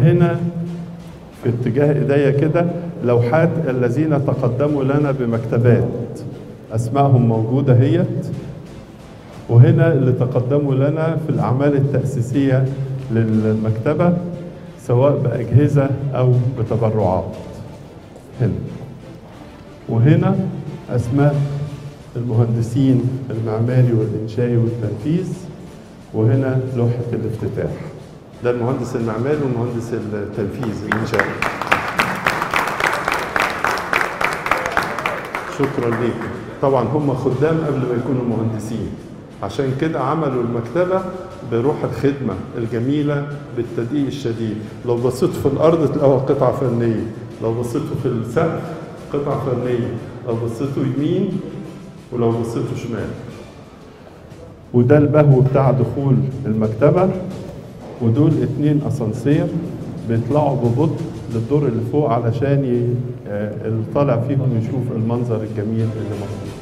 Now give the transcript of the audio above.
وهنا في اتجاه ايديا كده لوحات الذين تقدموا لنا بمكتبات اسمائهم موجوده هيت وهنا اللي تقدموا لنا في الاعمال التاسيسيه للمكتبه سواء باجهزه او بتبرعات هنا وهنا اسماء المهندسين المعماري والانشائي والتنفيذ وهنا لوحه الافتتاح ده المهندس المعماري والمهندس التنفيذ الانشائي شكرا ليك طبعا هم خدام قبل ما يكونوا مهندسين عشان كده عملوا المكتبة بروح الخدمة الجميلة بالتدقيق الشديد لو بصيت في الأرض تلاقوها قطعة فنية لو بصيتوا في السقف قطعة فنية لو بصيتوا يمين ولو بصيتوا شمال وده البهو بتاع دخول المكتبة ودول اتنين أسانسير بيطلعوا ببطء للدور اللي فوق علشان ي... آه، اللي طالع فيهم يشوف المنظر الجميل اللي موجود